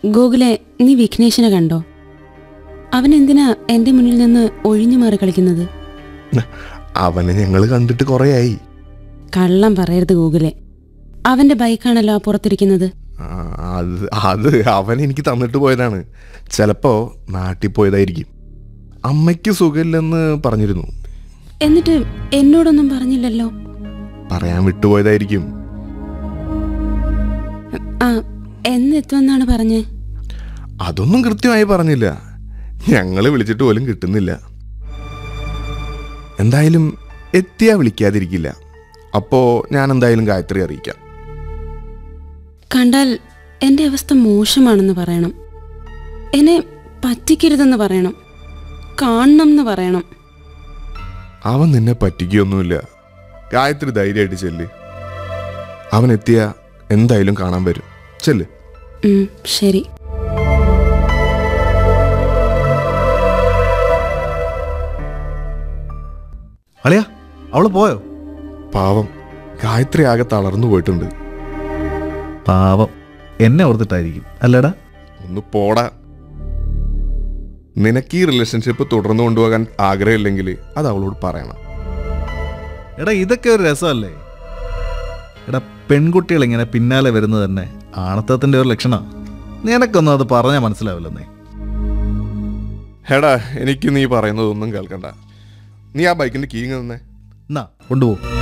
ഗോകുലെ നീ വിഘ്നേഷിനെ കണ്ടോ അവൻ എന്തിനാ എന്റെ മുന്നിൽ നിന്ന് ഒഴിഞ്ഞു മാറി കളിക്കുന്നത് അവനെ ഞങ്ങൾ കണ്ടിട്ട് കുറേയായി കള്ളം പറയരുത് ഗൂഗിലെ അവന്റെ ബൈക്കാണല്ലോ ആ പുറത്തിരിക്കുന്നത് ആ, അത് അത് അവൻ എനിക്ക് തന്നിട്ട് പോയതാണ് ചിലപ്പോ നാട്ടിൽ പോയതായിരിക്കും അമ്മയ്ക്ക് സുഖമില്ലെന്ന് പറഞ്ഞിരുന്നു എന്നിട്ട് എന്നോടൊന്നും പറഞ്ഞില്ലല്ലോ പറയാൻ വിട്ടുപോയതായിരിക്കും ആ എന്നെത്തുമെന്നാണ് പറഞ്ഞേ അതൊന്നും കൃത്യമായി പറഞ്ഞില്ല ഞങ്ങൾ വിളിച്ചിട്ട് പോലും കിട്ടുന്നില്ല എന്തായാലും എത്തിയാ വിളിക്കാതിരിക്കില്ല അപ്പോ ഞാൻ എന്തായാലും ഗായത്രി അറിയിക്കാം കണ്ടാൽ എന്റെ അവസ്ഥ മോശമാണെന്ന് പറയണം എന്നെ പറ്റിക്കരുതെന്ന് പറയണം കാണണം എന്ന് പറയണം അവൻ നിന്നെ പറ്റിക്കുകയൊന്നുമില്ല ഗായത്രി ധൈര്യമായിട്ട് ചെല്ല് അവൻ എത്തിയ എന്തായാലും കാണാൻ വരും ചെല്ല് ഉം, ശരി അളിയാ അവള് പോയോ പാവം ഗായത്രി ആകെ തളർന്നു പോയിട്ടുണ്ട് പാവം എന്നെ ഓർത്തിട്ടായിരിക്കും അല്ലേടാ ഒന്ന് പോടാ നിനക്ക് ഈ റിലേഷൻഷിപ്പ് തുടർന്നു കൊണ്ടുപോകാൻ ആഗ്രഹമില്ലെങ്കിൽ അത് അവളോട് പറയണം എടാ ഇതൊക്കെ ഒരു രസമല്ലേ എടാ പെൺകുട്ടികൾ ഇങ്ങനെ പിന്നാലെ വരുന്നത് തന്നെ ആണത്തത്തിന്റെ ഒരു ലക്ഷണമാണ് നിനക്കൊന്നും അത് പറഞ്ഞാൽ മനസ്സിലാവില്ലെന്നേ ഹെടാ എനിക്ക് നീ പറയുന്നതൊന്നും കേൾക്കണ്ട നീ ആ ബൈക്കിന്റെ കീ തന്നെ എന്നാ കൊണ്ടുപോകും